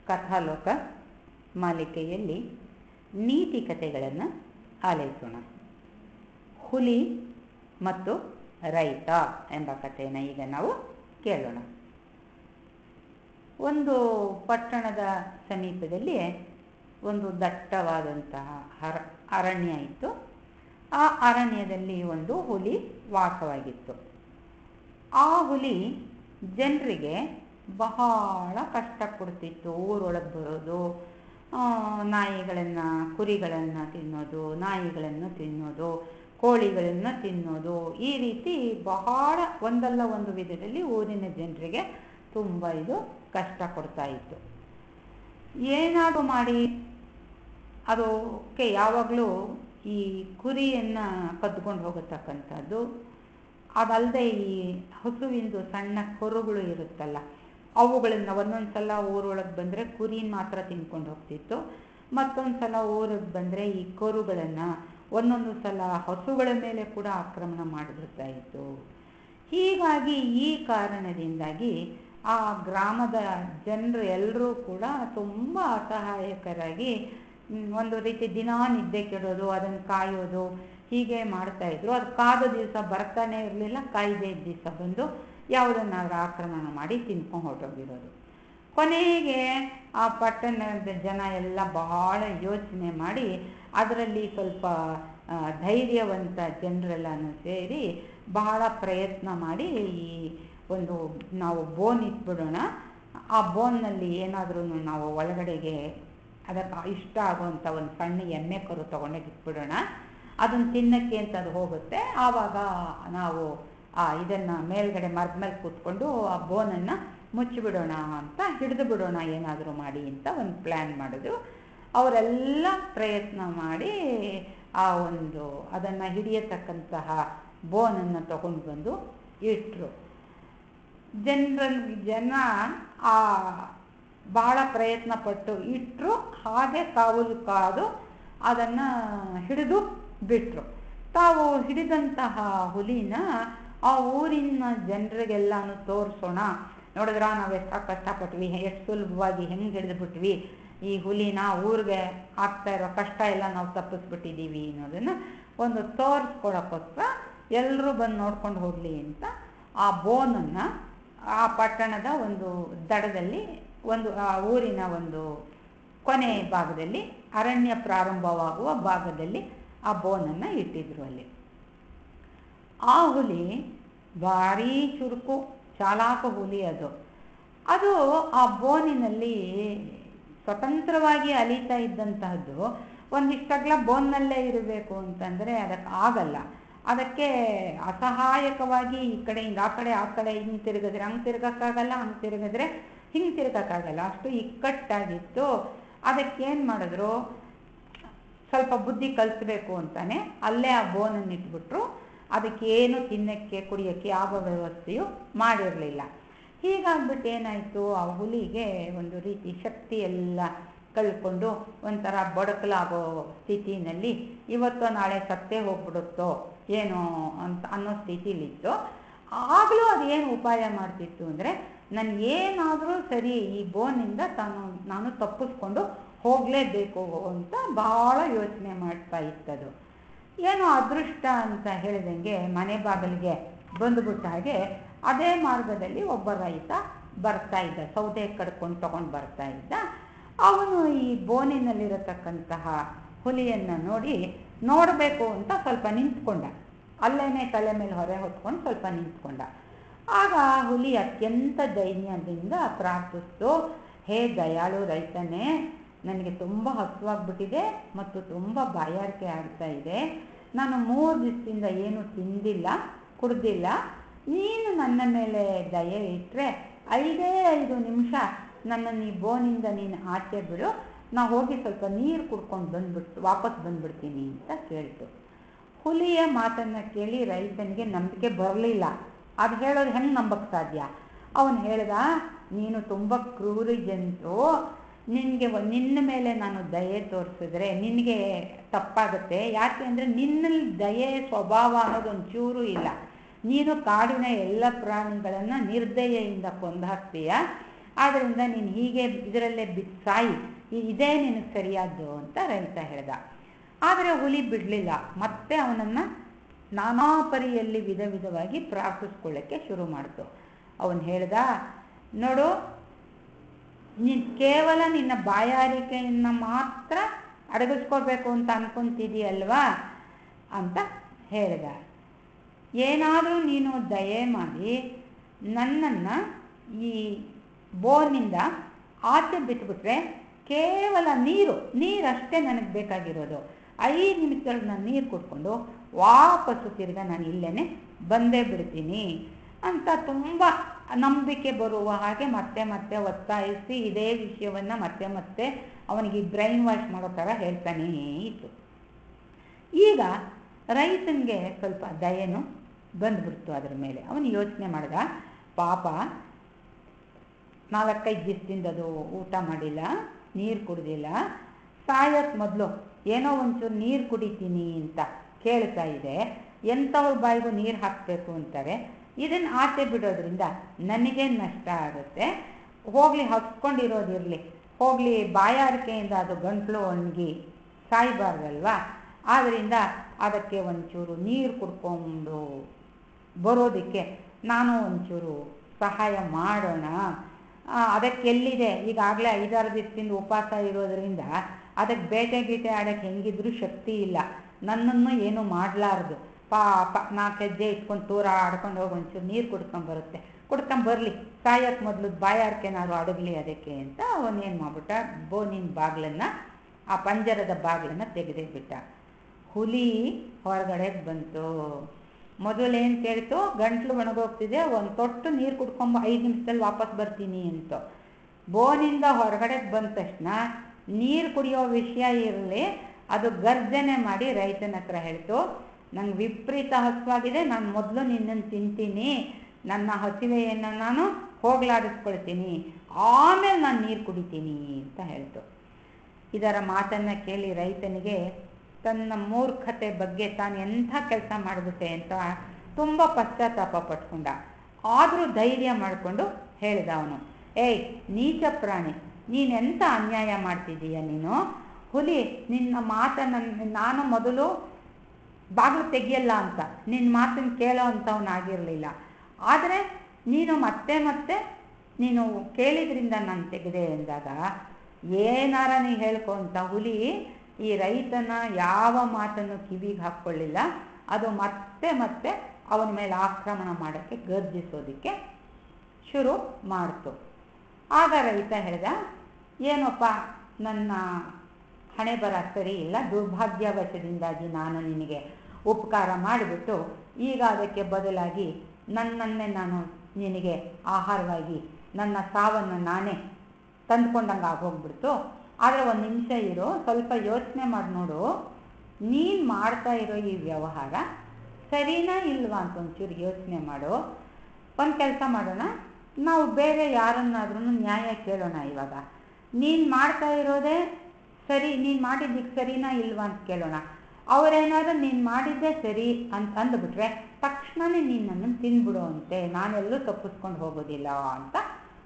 ಕಥಾಲೋಕ ಮಾಲಿಕೆಯಲ್ಲಿ ನೀತಿ ಕಥೆಗಳನ್ನು ಆಲೈಸೋಣ ಹುಲಿ ಮತ್ತು ರೈತ ಎಂಬ ಕಥೆಯನ್ನು ಈಗ ನಾವು ಕೇಳೋಣ ಒಂದು ಪಟ್ಟಣದ ಸಮೀಪದಲ್ಲಿ ಒಂದು ದಟ್ಟವಾದಂತಹ ಹರ ಅರಣ್ಯ ಇತ್ತು ಆ ಅರಣ್ಯದಲ್ಲಿ ಒಂದು ಹುಲಿ ವಾಸವಾಗಿತ್ತು ಆ ಹುಲಿ ಜನರಿಗೆ ಬಹಳ ಕಷ್ಟ ಕೊಡ್ತಿತ್ತು ಊರೊಳಗೆ ಬರೋದು ನಾಯಿಗಳನ್ನು ಕುರಿಗಳನ್ನು ತಿನ್ನೋದು ನಾಯಿಗಳನ್ನು ತಿನ್ನೋದು ಕೋಳಿಗಳನ್ನು ತಿನ್ನೋದು ಈ ರೀತಿ ಬಹಳ ಒಂದಲ್ಲ ಒಂದು ವಿಧದಲ್ಲಿ ಊರಿನ ಜನರಿಗೆ ತುಂಬ ಇದು ಕಷ್ಟ ಕೊಡ್ತಾ ಇತ್ತು ಏನಾದರೂ ಮಾಡಿ ಅದಕ್ಕೆ ಯಾವಾಗಲೂ ಈ ಕುರಿಯನ್ನು ಕದ್ಕೊಂಡು ಹೋಗತಕ್ಕಂಥದ್ದು ಅದಲ್ಲದೆ ಈ ಹಸುವಿಂದು ಸಣ್ಣ ಕರುಗಳು ಇರುತ್ತಲ್ಲ ಅವುಗಳನ್ನು ಒಂದೊಂದು ಸಲ ಊರೊಳಗೆ ಬಂದರೆ ಕುರಿನ ಮಾತ್ರ ತಿನ್ಕೊಂಡು ಹೋಗ್ತಿತ್ತು ಮತ್ತೊಂದು ಸಲ ಊರಿಗೆ ಬಂದರೆ ಈ ಕರುಗಳನ್ನು ಒಂದೊಂದು ಸಲ ಹಸುಗಳ ಮೇಲೆ ಕೂಡ ಆಕ್ರಮಣ ಮಾಡಿಬಿಡ್ತಾ ಇತ್ತು ಹೀಗಾಗಿ ಈ ಕಾರಣದಿಂದಾಗಿ ಆ ಗ್ರಾಮದ ಜನರು ಎಲ್ಲರೂ ಕೂಡ ತುಂಬ ಅಸಹಾಯಕರಾಗಿ ಒಂದು ರೀತಿ ದಿನಾ ನಿದ್ದೆ ಕೆಡೋದು ಅದನ್ನು ಕಾಯೋದು ಹೀಗೆ ಮಾಡ್ತಾ ಇದ್ರು ಅದು ಕಾದ ದಿವಸ ಬರ್ತಾನೆ ಇರಲಿಲ್ಲ ಕಾಯ್ದೆ ದಿವಸ ಬಂದು ಯಾವುದನ್ನಾದ್ರೂ ಆಕ್ರಮಣ ಮಾಡಿ ತಿನ್ಕೊಂಡು ಹೊರಟೋಗಿರೋದು ಕೊನೆಗೆ ಆ ಪಟ್ಟಣದ ಜನ ಎಲ್ಲ ಬಹಳ ಯೋಚನೆ ಮಾಡಿ ಅದರಲ್ಲಿ ಸ್ವಲ್ಪ ಧೈರ್ಯವಂತ ಜನರೆಲ್ಲನೂ ಸೇರಿ ಬಹಳ ಪ್ರಯತ್ನ ಮಾಡಿ ಈ ಒಂದು ನಾವು ಬೋನ್ ಇಟ್ಬಿಡೋಣ ಆ ಬೋನ್ನಲ್ಲಿ ಏನಾದ್ರೂ ನಾವು ಒಳಗಡೆಗೆ ಅದಕ್ಕೆ ಇಷ್ಟ ಆಗುವಂಥ ಒಂದು ಸಣ್ಣ ಎಮ್ಮೆ ಕರು ತೊಗೊಂಡೋಗಿ ಇಟ್ಬಿಡೋಣ ಅದನ್ನು ತಿನ್ನಕ್ಕೆ ಅಂತ ಅದು ಹೋಗುತ್ತೆ ಆವಾಗ ನಾವು ಆ ಇದನ್ನು ಮೇಲ್ಗಡೆ ಮರದ ಮೇಲೆ ಕೂತ್ಕೊಂಡು ಆ ಬೋನನ್ನು ಮುಚ್ಚಿಬಿಡೋಣ ಅಂತ ಹಿಡಿದು ಬಿಡೋಣ ಏನಾದರೂ ಮಾಡಿ ಅಂತ ಒಂದು ಪ್ಲ್ಯಾನ್ ಮಾಡಿದ್ರು ಅವರೆಲ್ಲ ಪ್ರಯತ್ನ ಮಾಡಿ ಆ ಒಂದು ಅದನ್ನು ಹಿಡಿಯತಕ್ಕಂತಹ ಬೋನನ್ನು ತಗೊಂಡು ಬಂದು ಇಟ್ಟರು ಜನರಲ್ಲಿ ಜನ ಆ ಭಾಳ ಪ್ರಯತ್ನ ಪಟ್ಟು ಇಟ್ಟರು ಹಾಗೆ ಕಾವಲು ಕಾದು ಅದನ್ನು ಹಿಡಿದು ಬಿಟ್ಟರು ತಾವು ಹಿಡಿದಂತಹ ಹುಲಿನ ಆ ಊರಿನ ಜನರಿಗೆಲ್ಲಾನು ತೋರಿಸೋಣ ನೋಡಿದ್ರ ನಾವು ಎಷ್ಟು ಕಷ್ಟಪಟ್ವಿ ಎಷ್ಟು ಸುಲಭವಾಗಿ ಹೆಂಗೆ ಹಿಡಿದ್ಬಿಟ್ವಿ ಈ ಹುಲಿನ ಊರಿಗೆ ಆಗ್ತಾ ಇರೋ ಕಷ್ಟ ಎಲ್ಲ ನಾವು ತಪ್ಪಿಸ್ಬಿಟ್ಟಿದ್ದೀವಿ ಅನ್ನೋದನ್ನು ಒಂದು ತೋರಿಸ್ಕೊಳಕ್ಕೋಸ್ಕರ ಎಲ್ಲರೂ ಬಂದು ನೋಡ್ಕೊಂಡು ಹೋಗಲಿ ಅಂತ ಆ ಬೋನನ್ನು ಆ ಪಟ್ಟಣದ ಒಂದು ದಡದಲ್ಲಿ ಒಂದು ಆ ಊರಿನ ಒಂದು ಕೊನೆ ಭಾಗದಲ್ಲಿ ಅರಣ್ಯ ಪ್ರಾರಂಭವಾಗುವ ಭಾಗದಲ್ಲಿ ಆ ಬೋನನ್ನು ಇಟ್ಟಿದ್ರು ಅಲ್ಲಿ ಆ ಹುಲಿ ಭಾರೀ ಚುರುಕು ಚಾಲಾಕ ಹುಲಿ ಅದು ಅದು ಆ ಬೋನಿನಲ್ಲಿ ಸ್ವತಂತ್ರವಾಗಿ ಅಲಿತಾ ಇದ್ದಂತಹದ್ದು ಒಂದಿಷ್ಟಗ್ಲ ಬೋನ್ನಲ್ಲೇ ಇರಬೇಕು ಅಂತಂದರೆ ಅದಕ್ಕೆ ಆಗಲ್ಲ ಅದಕ್ಕೆ ಅಸಹಾಯಕವಾಗಿ ಈ ಕಡೆಯಿಂದ ಆ ಕಡೆ ಆ ಕಡೆ ಹಿಂಗೆ ತಿರುಗಿದ್ರೆ ಹಂಗೆ ತಿರ್ಗೋಕ್ಕಾಗಲ್ಲ ಹಂಗೆ ತಿರುಗಿದ್ರೆ ಹಿಂಗೆ ತಿರ್ಗೋಕ್ಕಾಗಲ್ಲ ಅಷ್ಟು ಇಕ್ಕಟ್ಟಾಗಿತ್ತು ಅದಕ್ಕೇನು ಮಾಡಿದ್ರು ಸ್ವಲ್ಪ ಬುದ್ಧಿ ಕಲಿಸ್ಬೇಕು ಅಂತಾನೆ ಅಲ್ಲೇ ಆ ಬೋನನ್ನು ಇಟ್ಬಿಟ್ರು ಅದಕ್ಕೇನು ತಿನ್ನಕ್ಕೆ ಕುಡಿಯೋಕ್ಕೆ ಯಾವ ವ್ಯವಸ್ಥೆಯು ಮಾಡಿರಲಿಲ್ಲ ಹೀಗಾಗ್ಬಿಟ್ಟು ಏನಾಯಿತು ಆ ಹುಲಿಗೆ ಒಂದು ರೀತಿ ಶಕ್ತಿ ಎಲ್ಲ ಕಳ್ಕೊಂಡು ಒಂಥರ ಬಡಕಲಾಗೋ ಸ್ಥಿತಿನಲ್ಲಿ ಇವತ್ತೋ ನಾಳೆ ಸತ್ತೇ ಹೋಗ್ಬಿಡುತ್ತೋ ಏನೋ ಅಂತ ಅನ್ನೋ ಸ್ಥಿತಿಲಿತ್ತು ಆಗಲೂ ಅದೇನು ಉಪಾಯ ಮಾಡ್ತಿತ್ತು ಅಂದರೆ ನಾನು ಏನಾದರೂ ಸರಿ ಈ ಬೋನಿಂದ ತಾನು ನಾನು ತಪ್ಪಿಸ್ಕೊಂಡು ಹೋಗಲೇಬೇಕು ಅಂತ ಬಹಳ ಯೋಚನೆ ಮಾಡ್ತಾ ಇತ್ತದು ಏನೋ ಅದೃಷ್ಟ ಅಂತ ಹೇಳಿದಂಗೆ ಮನೆ ಬಾಗಿಲಿಗೆ ಬಂದುಬಿಟ್ಟ ಹಾಗೆ ಅದೇ ಮಾರ್ಗದಲ್ಲಿ ಒಬ್ಬ ರೈತ ಬರ್ತಾ ಇದ್ದ ಸೌದೆ ಕಡ್ಕೊಂಡು ತಗೊಂಡು ಬರ್ತಾ ಇದ್ದ ಅವನು ಈ ಬೋನಿನಲ್ಲಿರತಕ್ಕಂತಹ ಹುಲಿಯನ್ನು ನೋಡಿ ನೋಡಬೇಕು ಅಂತ ಸ್ವಲ್ಪ ನಿಂತ್ಕೊಂಡ ಅಲ್ಲೇನೆ ತಲೆ ಮೇಲೆ ಹೊರೆ ಹೊತ್ಕೊಂಡು ಸ್ವಲ್ಪ ನಿಂತ್ಕೊಂಡ ಆಗ ಹುಲಿ ಅತ್ಯಂತ ದೈನ್ಯದಿಂದ ಪ್ರಾರ್ಥಿಸ್ತು ಹೇ ದಯಾಳು ರೈತನೇ ನನಗೆ ತುಂಬ ಹಸುವಾಗ್ಬಿಟ್ಟಿದೆ ಮತ್ತು ತುಂಬ ಬಾಯಾರಿಕೆ ಆಗ್ತಾ ಇದೆ ನಾನು ಮೂರು ದಿವಸದಿಂದ ಏನು ತಿಂದಿಲ್ಲ ಕುಡ್ದಿಲ್ಲ ನೀನು ನನ್ನ ಮೇಲೆ ದಯೆ ಇಟ್ಟರೆ ಐದೇ ಐದು ನಿಮಿಷ ನನ್ನನ್ನು ಈ ಬೋನಿಂದ ನೀನು ಆಚೆ ಬಿಡು ನಾ ಹೋಗಿ ಸ್ವಲ್ಪ ನೀರು ಕುಡ್ಕೊಂಡು ಬಂದ್ಬಿಟ್ಟು ವಾಪಸ್ ಬಂದ್ಬಿಡ್ತೀನಿ ಅಂತ ಕೇಳ್ತು ಹುಲಿಯ ಮಾತನ್ನು ಕೇಳಿ ರೈತನಿಗೆ ನಂಬಿಕೆ ಬರಲಿಲ್ಲ ಅದು ಹೇಳೋದು ಹೆಂಗೆ ನಂಬಕ್ಕೆ ಸಾಧ್ಯ ಅವನು ಹೇಳ್ದ ನೀನು ತುಂಬ ಕ್ರೂರಿ ಜಂತು ನಿನಗೆ ನಿನ್ನ ಮೇಲೆ ನಾನು ದಯೆ ತೋರಿಸಿದ್ರೆ ನಿನಗೆ ತಪ್ಪಾಗುತ್ತೆ ಯಾಕೆ ಅಂದರೆ ನಿನ್ನಲ್ಲಿ ದಯೆ ಸ್ವಭಾವ ಅನ್ನೋದು ಒಂಚೂರು ಇಲ್ಲ ನೀನು ಕಾಡಿನ ಎಲ್ಲ ಪ್ರಾಣಿಗಳನ್ನು ನಿರ್ದಯೆಯಿಂದ ಕೊಂದಾಕ್ತೀಯ ಆದ್ದರಿಂದ ನೀನು ಹೀಗೆ ಇದರಲ್ಲೇ ಬಿದ್ದು ಸಾಯಿ ಇ- ಇದೇ ನಿನಗೆ ಸರಿಯಾದ್ದು ಅಂತ ರೈತ ಹೇಳ್ದ ಆದರೆ ಹುಲಿ ಬಿಡಲಿಲ್ಲ ಮತ್ತೆ ಅವನನ್ನು ನಾನಾ ಪರಿಯಲ್ಲಿ ವಿಧ ವಿಧವಾಗಿ ಪ್ರಾರ್ಥಿಸ್ಕೊಳ್ಳೋಕ್ಕೆ ಶುರು ಮಾಡ್ತು ಅವನು ಹೇಳ್ದ ನೋಡು ನೀನು ಕೇವಲ ನಿನ್ನ ಬಾಯಾರಿಕೆಯನ್ನು ಮಾತ್ರ ಅಡಗಿಸ್ಕೋಬೇಕು ಅಂತ ಅನ್ಕೊಂತಿದೀಯಲ್ವಾ ಅಂತ ಹೇಳ್ದ ಏನಾದರೂ ನೀನು ದಯೆ ಮಾಡಿ ನನ್ನನ್ನು ಈ ಬೋರ್ನಿಂದ ಆಚೆ ಬಿಟ್ಬಿಟ್ರೆ ಕೇವಲ ನೀರು ನೀರಷ್ಟೇ ನನಗೆ ಬೇಕಾಗಿರೋದು ಐದು ನಿಮಿಷದಲ್ಲಿ ನಾನು ನೀರು ಕುಡ್ಕೊಂಡು ವಾಪಸ್ಸು ತಿರ್ಗ ನಾನು ಇಲ್ಲೇ ಬಂದೇ ಬಿಡ್ತೀನಿ ಅಂತ ತುಂಬ ನಂಬಿಕೆ ಬರುವ ಹಾಗೆ ಮತ್ತೆ ಮತ್ತೆ ಒತ್ತಾಯಿಸಿ ಇದೇ ವಿಷಯವನ್ನು ಮತ್ತೆ ಮತ್ತೆ ಅವನಿಗೆ ಬ್ರೈನ್ ವಾಶ್ ಮಾಡೋ ಥರ ಹೇಳ್ತಾನೇ ಇತ್ತು ಈಗ ರೈತನಿಗೆ ಸ್ವಲ್ಪ ದಯೆನು ಬಂದ್ಬಿಡ್ತು ಅದ್ರ ಮೇಲೆ ಅವನು ಯೋಚನೆ ಮಾಡ್ದ ಪಾಪ ನಾಲ್ಕೈದು ದಿವಸದಿಂದ ಅದು ಊಟ ಮಾಡಿಲ್ಲ ನೀರು ಕುಡ್ದಿಲ್ಲ ಸಾಯೋಕ್ಕೆ ಮೊದಲು ಏನೋ ಒಂಚೂರು ನೀರು ಕುಡಿತೀನಿ ಅಂತ ಕೇಳ್ತಾ ಇದೆ ಎಂಥವ್ರ ಬಾಯಿಗೂ ನೀರು ಹಾಕಬೇಕು ಅಂತಾರೆ ಇದನ್ನು ಆಚೆ ಬಿಡೋದ್ರಿಂದ ನನಗೆ ನಷ್ಟ ಆಗುತ್ತೆ ಹೋಗಲಿ ಹಚ್ಕೊಂಡಿರೋದಿರಲಿ ಹೋಗಲಿ ಬಾಯಾರಿಕೆಯಿಂದ ಅದು ಗಂಟ್ಲು ಒಣಗಿ ಸಾಯಬಾರ್ದಲ್ವಾ ಆದ್ದರಿಂದ ಅದಕ್ಕೆ ಒಂಚೂರು ನೀರು ಕುಡ್ಕೊಂಡು ಬರೋದಕ್ಕೆ ನಾನು ಒಂಚೂರು ಸಹಾಯ ಮಾಡೋಣ ಆ, ಅದಕ್ಕೆ ಎಲ್ಲಿದೆ ಈಗಾಗಲೇ ಐದಾರು ದಿವಸದಿಂದ ಉಪವಾಸ ಇರೋದ್ರಿಂದ ಅದಕ್ಕೆ ಬೇಟೆ ಗೀಟೆ ಆಡೋಕ್ಕೆ ಹೆಂಗಿದ್ರೂ ಶಕ್ತಿ ಇಲ್ಲ ನನ್ನನ್ನು ಏನು ಮಾಡಲಾರ್ದು ಪಾಪ ನಾಲ್ಕು ಹೆಜ್ಜೆ ಇಟ್ಕೊಂಡು ತೂರ ಆಡ್ಕೊಂಡು ಹೋಗಿ ಒಂಚೂರು ನೀರು ಕುಡ್ಕೊಂಬರುತ್ತೆ ಕುಡ್ಕೊಂಬರ್ಲಿ ಸಾಯೋಕ್ಕೆ ಮೊದಲು ಬಾಯಾರ್ಕೆನಾದ್ರು ಅಡಗಲಿ ಅದಕ್ಕೆ ಅಂತ ಅವನೇನು ಮಾಡ್ಬಿಟ್ಟ ಬೋನಿನ ಬಾಗಿಲನ್ನು ಆ ಪಂಜರದ ಬಾಗಿಲನ್ನು ತೆಗೆದೇ ಬಿಟ್ಟ ಹುಲಿ ಹೊರಗಡೆ ಬಂತು ಮೊದಲೇನು ಕೇಳ್ತು ಗಂಟ್ಲು ಒಣಗೋಗ್ತಿದೆ ಒಂದು ತೊಟ್ಟು ನೀರು ಕುಡ್ಕೊಂಬ ಐದು ನಿಮಿಷದಲ್ಲಿ ವಾಪಸ್ ಬರ್ತೀನಿ ಅಂತ ಬೋನಿಂದ ಹೊರಗಡೆ ಬಂದ ತಕ್ಷಣ ನೀರು ಕುಡಿಯೋ ವಿಷಯ ಇರಲಿ ಅದು ಗರ್ಜನೆ ಮಾಡಿ ರೈತನ ಹತ್ರ ಹೇಳ್ತು ನಂಗೆ ವಿಪರೀತ ಹಸುವಾಗಿದೆ ನಾನು ಮೊದಲು ನಿನ್ನನ್ನು ತಿಂತೀನಿ ನನ್ನ ಹಸಿವೆಯನ್ನು ನಾನು ಹೋಗ್ಲಾಡಿಸ್ಕೊಳ್ತೀನಿ ಆಮೇಲೆ ನಾನು ನೀರು ಕುಡಿತೀನಿ ಅಂತ ಹೇಳ್ತು ಇದರ ಮಾತನ್ನು ಕೇಳಿ ರೈತನಿಗೆ ತನ್ನ ಮೂರ್ಖತೆ ಬಗ್ಗೆ ತಾನು ಎಂಥ ಕೆಲಸ ಮಾಡಿಬಿಟ್ಟೆ ಅಂತ ತುಂಬ ಪಶ್ಚಾತ್ತಾಪ ಪಟ್ಕೊಂಡ ಆದರೂ ಧೈರ್ಯ ಮಾಡಿಕೊಂಡು ಹೇಳ್ದ ಅವನು ಏಯ್ ನೀಚ ಪ್ರಾಣಿ ನೀನೆಂಥ ಅನ್ಯಾಯ ಮಾಡ್ತಿದ್ದೀಯ ನೀನು ಹುಲಿ ನಿನ್ನ ಮಾತನ್ನು ನಾನು ಮೊದಲು ಬಾಗಿಲು ತೆಗಿಯಲ್ಲ ಅಂತ ನಿನ್ನ ಮಾತನ್ನು ಕೇಳೋ ಅಂಥವನಾಗಿರಲಿಲ್ಲ ಆದರೆ ನೀನು ಮತ್ತೆ ಮತ್ತೆ ನೀನು ಕೇಳಿದ್ರಿಂದ ನಾನು ತೆಗೆದೆ ಎಂದಾಗ ಏನಾರ ನೀ ಹೇಳ್ಕೊ ಅಂತ ಹುಲಿ ಈ ರೈತನ ಯಾವ ಮಾತನ್ನು ಕಿವಿಗೆ ಹಾಕ್ಕೊಳ್ಳಿಲ್ಲ ಅದು ಮತ್ತೆ ಮತ್ತೆ ಅವನ ಮೇಲೆ ಆಕ್ರಮಣ ಮಾಡೋಕ್ಕೆ ಗರ್ಜಿಸೋದಕ್ಕೆ ಶುರು ಮಾಡ್ತು ಆಗ ರೈತ ಹೇಳ್ದ ಏನಪ್ಪ ನನ್ನ ಹಣೆ ಬರ ಸರಿ ಇಲ್ಲ ದುರ್ಭಾಗ್ಯವಶದಿಂದಾಗಿ ನಾನು ನಿನಗೆ ಉಪಕಾರ ಮಾಡಿಬಿಟ್ಟು ಈಗ ಅದಕ್ಕೆ ಬದಲಾಗಿ ನನ್ನನ್ನೇ ನಾನು ನಿನಗೆ ಆಹಾರವಾಗಿ ನನ್ನ ಸಾವನ್ನು ನಾನೇ ತಂದ್ಕೊಂಡಂಗೆ ಆಗೋಗ್ಬಿಡ್ತು ಆದರೆ ಒಂದು ನಿಮಿಷ ಇರು ಸ್ವಲ್ಪ ಯೋಚನೆ ಮಾಡಿ ನೋಡು ನೀನು ಮಾಡ್ತಾ ಇರೋ ಈ ವ್ಯವಹಾರ ಸರಿನಾ ಇಲ್ವಾ ಅಂತ ಒಂಚೂರು ಯೋಚನೆ ಮಾಡು ಒಂದು ಕೆಲಸ ಮಾಡೋಣ ನಾವು ಬೇರೆ ಯಾರನ್ನಾದ್ರೂ ನ್ಯಾಯ ಕೇಳೋಣ ಇವಾಗ ನೀನು ಮಾಡ್ತಾ ಇರೋದೇ ಸರಿ ನೀನು ಮಾಡಿದ್ದಕ್ಕೆ ಸರಿನಾ ಇಲ್ವಾ ಅಂತ ಕೇಳೋಣ ಅವರೇನಾದ್ರೂ ನೀನು ಮಾಡಿದ್ದೇ ಸರಿ ಅಂತ ಅಂದ್ಬಿಟ್ರೆ ತಕ್ಷಣನೇ ನೀನು ನನ್ನನ್ನು ತಿಂದ್ಬಿಡು ಅಂತೆ ನಾನೆಲ್ಲೂ ತಪ್ಪಿಸ್ಕೊಂಡು ಹೋಗೋದಿಲ್ಲ ಅಂತ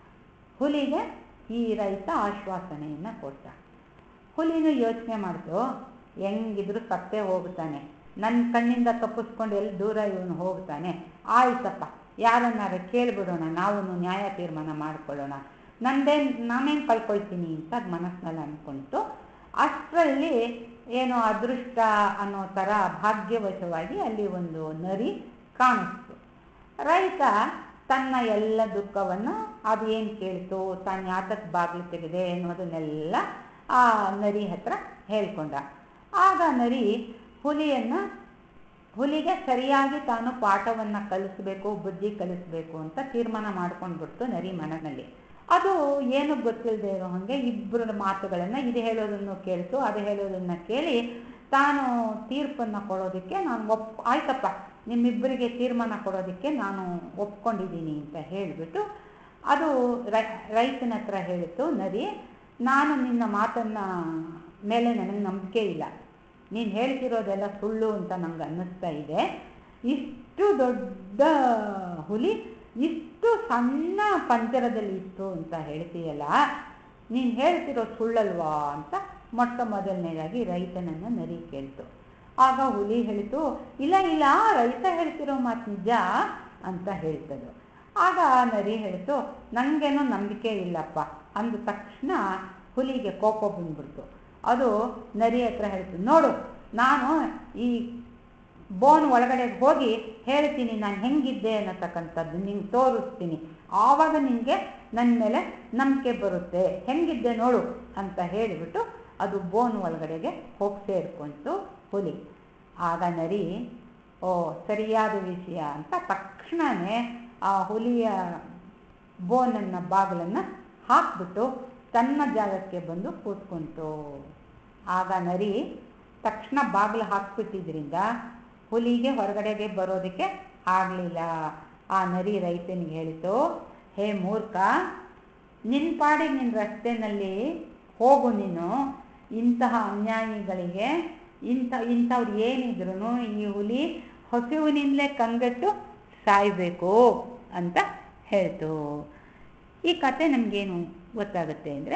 ಹುಲಿಗೆ ಈ ರೈತ ಆಶ್ವಾಸನೆಯನ್ನು ಕೊಟ್ಟ ಹುಲಿನೂ ಯೋಚನೆ ಮಾಡ್ತು ಹೆಂಗಿದ್ರು ಸತ್ತೇ ಹೋಗ್ತಾನೆ ನನ್ನ ಕಣ್ಣಿಂದ ತಪ್ಪಿಸ್ಕೊಂಡು ಎಲ್ಲಿ ದೂರ ಇವನು ಹೋಗ್ತಾನೆ ಆಯ್ತಪ್ಪ ಯಾರನ್ನಾರ ಕೇಳಿಬಿಡೋಣ ನಾವು ನ್ಯಾಯ ತೀರ್ಮಾನ ಮಾಡ್ಕೊಳ್ಳೋಣ ನಂದೇನು ನಾನೇನು ಕಳ್ಕೊಳ್ತೀನಿ ಅಂತ ಅದು ಮನಸ್ಸಿನಲ್ಲಿ ಅಂದ್ಕೊಂತು ಅಷ್ಟರಲ್ಲಿ ಏನೋ ಅದೃಷ್ಟ ಅನ್ನೋ ಥರ ಭಾಗ್ಯವಶವಾಗಿ ಅಲ್ಲಿ ಒಂದು ನರಿ ಕಾಣಿಸ್ತು ರೈತ ತನ್ನ ಎಲ್ಲ ದುಃಖವನ್ನು ಅದು ಏನು ಕೇಳ್ತು ತಾನು ಯಾತಕ್ಕೆ ಬಾಗಿಲು ತೆಗೆದೆ ಅನ್ನೋದನ್ನೆಲ್ಲ ಆ ನರಿ ಹತ್ರ ಹೇಳ್ಕೊಂಡ ಆಗ ನರಿ ಹುಲಿಯನ್ನು ಹುಲಿಗೆ ಸರಿಯಾಗಿ ತಾನು ಪಾಠವನ್ನು ಕಲಿಸ್ಬೇಕು ಬುದ್ಧಿ ಕಲಿಸ್ಬೇಕು ಅಂತ ತೀರ್ಮಾನ ಮಾಡ್ಕೊಂಡ್ಬಿಡ್ತು ನರಿ ಮನದಲ್ಲಿ ಅದು ಏನು ಗೊತ್ತಿಲ್ಲದೆ ಇರೋ ಹಾಗೆ ಇಬ್ಬರ ಮಾತುಗಳನ್ನು ಇದು ಹೇಳೋದನ್ನು ಕೇಳ್ತು ಅದು ಹೇಳೋದನ್ನು ಕೇಳಿ ತಾನು ತೀರ್ಪನ್ನು ಕೊಡೋದಕ್ಕೆ ನಾನು ಒಪ್ ಆಯ್ತಪ್ಪ ನಿಮ್ಮಿಬ್ಬರಿಗೆ ತೀರ್ಮಾನ ಕೊಡೋದಕ್ಕೆ ನಾನು ಒಪ್ಕೊಂಡಿದ್ದೀನಿ ಅಂತ ಹೇಳಿಬಿಟ್ಟು ಅದು ರೈತನ ಹತ್ರ ಹೇಳಿತು ನರಿ ನಾನು ನಿನ್ನ ಮಾತನ್ನು ಮೇಲೆ ನನಗೆ ನಂಬಿಕೆ ಇಲ್ಲ ನೀನು ಹೇಳ್ತಿರೋದೆಲ್ಲ ಸುಳ್ಳು ಅಂತ ನಂಗೆ ಅನ್ನಿಸ್ತಾ ಇದೆ ಇಷ್ಟು ದೊಡ್ಡ ಹುಲಿ ಇಷ್ಟು ಸಣ್ಣ ಪಂಜರದಲ್ಲಿ ಇತ್ತು ಅಂತ ಹೇಳ್ತೀಯಲ್ಲ ನೀನು ಹೇಳ್ತಿರೋ ಸುಳ್ಳಲ್ವಾ ಅಂತ ಮೊಟ್ಟ ಮೊದಲನೇದಾಗಿ ರೈತನನ್ನು ನರಿ ಕೇಳ್ತು ಆಗ ಹುಲಿ ಹೇಳಿತು ಇಲ್ಲ ಇಲ್ಲ ರೈತ ಹೇಳ್ತಿರೋ ಮಾತು ನಿಜ ಅಂತ ಹೇಳ್ತದು ಆಗ ಆ ನರಿ ಹೇಳ್ತು ನನಗೇನೋ ನಂಬಿಕೆ ಇಲ್ಲಪ್ಪ ಅಂದ ತಕ್ಷಣ ಹುಲಿಗೆ ಕೋಪ ಬಂದ್ಬಿಡ್ತು ಅದು ನರಿ ಹತ್ರ ಹೇಳ್ತು ನೋಡು ನಾನು ಈ ಬೋನ್ ಒಳಗಡೆ ಹೋಗಿ ಹೇಳ್ತೀನಿ ನಾನು ಹೆಂಗಿದ್ದೆ ಅನ್ನತಕ್ಕಂಥದ್ದು ನಿಂಗೆ ತೋರಿಸ್ತೀನಿ ಆವಾಗ ನಿನಗೆ ನನ್ನ ಮೇಲೆ ನಂಬಿಕೆ ಬರುತ್ತೆ ಹೆಂಗಿದ್ದೆ ನೋಡು ಅಂತ ಹೇಳಿಬಿಟ್ಟು ಅದು ಬೋನ್ ಒಳಗಡೆಗೆ ಹೋಗಿ ಸೇರ್ಕೊಂತು ಹುಲಿ ಆಗ ನರಿ ಓ ಸರಿಯಾದ ವಿಷಯ ಅಂತ ತಕ್ಷಣವೇ ಆ ಹುಲಿಯ ಬೋನನ್ನು ಬಾಗಿಲನ್ನು ಹಾಕ್ಬಿಟ್ಟು ತನ್ನ ಜಾಗಕ್ಕೆ ಬಂದು ಕೂತ್ಕೊಂತು ಆಗ ನರಿ ತಕ್ಷಣ ಬಾಗಿಲು ಹಾಕ್ಬಿಟ್ಟಿದ್ರಿಂದ ಹುಲಿಗೆ ಹೊರಗಡೆಗೆ ಬರೋದಕ್ಕೆ ಆಗಲಿಲ್ಲ ಆ ನರಿ ರೈತನಿಗೆ ಹೇಳಿತು ಹೇ ಮೂರ್ಖ ನಿನ್ನ ಪಾಡಿಗೆ ನಿನ್ನ ರಸ್ತೆನಲ್ಲಿ ಹೋಗು ನೀನು ಇಂತಹ ಅನ್ಯಾಯಿಗಳಿಗೆ ಇಂಥ ಇಂಥವ್ರು ಏನಿದ್ರು ಈ ಹುಲಿ ಹಸಿವಿನಿಂದಲೇ ಕಂಗೆಟ್ಟು ಸಾಯಬೇಕು ಅಂತ ಹೇಳ್ತು ಈ ಕತೆ ನಮಗೇನು ಗೊತ್ತಾಗುತ್ತೆ ಅಂದರೆ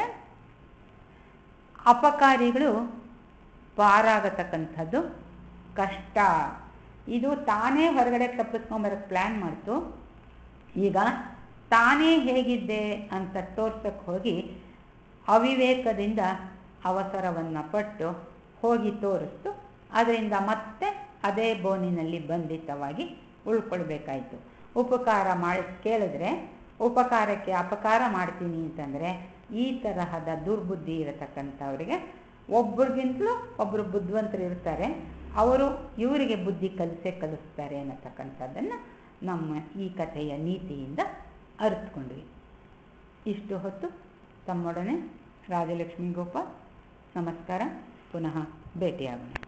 ಅಪಕಾರಿಗಳು ಪಾರಾಗತಕ್ಕಂಥದ್ದು ಕಷ್ಟ ಇದು ತಾನೇ ಹೊರಗಡೆ ತಪ್ಪಿಸ್ಕೊಂಬರೋಕ್ಕೆ ಪ್ಲ್ಯಾನ್ ಮಾಡ್ತು ಈಗ ತಾನೇ ಹೇಗಿದ್ದೆ ಅಂತ ತೋರ್ಸಕ್ಕೆ ಹೋಗಿ ಅವಿವೇಕದಿಂದ ಅವಸರವನ್ನು ಪಟ್ಟು ಹೋಗಿ ತೋರಿಸ್ತು ಅದರಿಂದ ಮತ್ತೆ ಅದೇ ಬೋನಿನಲ್ಲಿ ಬಂಧಿತವಾಗಿ ಉಳ್ಕೊಳ್ಬೇಕಾಯಿತು ಉಪಕಾರ ಮಾಡಿ ಕೇಳಿದ್ರೆ ಉಪಕಾರಕ್ಕೆ ಅಪಕಾರ ಮಾಡ್ತೀನಿ ಅಂತಂದರೆ ಈ ತರಹದ ದುರ್ಬುದ್ಧಿ ಇರತಕ್ಕಂಥವ್ರಿಗೆ ಒಬ್ರಿಗಿಂತಲೂ ಒಬ್ಬರು ಬುದ್ಧಿವಂತರು ಇರ್ತಾರೆ ಅವರು ಇವರಿಗೆ ಬುದ್ಧಿ ಕಲಿಸೇ ಕಲಿಸ್ತಾರೆ ಅನ್ನತಕ್ಕಂಥದ್ದನ್ನು ನಮ್ಮ ಈ ಕಥೆಯ ನೀತಿಯಿಂದ ಅರಿತುಕೊಂಡ್ವಿ ಇಷ್ಟು ಹೊತ್ತು ತಮ್ಮೊಡನೆ ರಾಜಲಕ್ಷ್ಮಿ ಗೋಪಾಲ್ ನಮಸ್ಕಾರ ಪುನಃ ಭೇಟಿಯಾಗೋಣ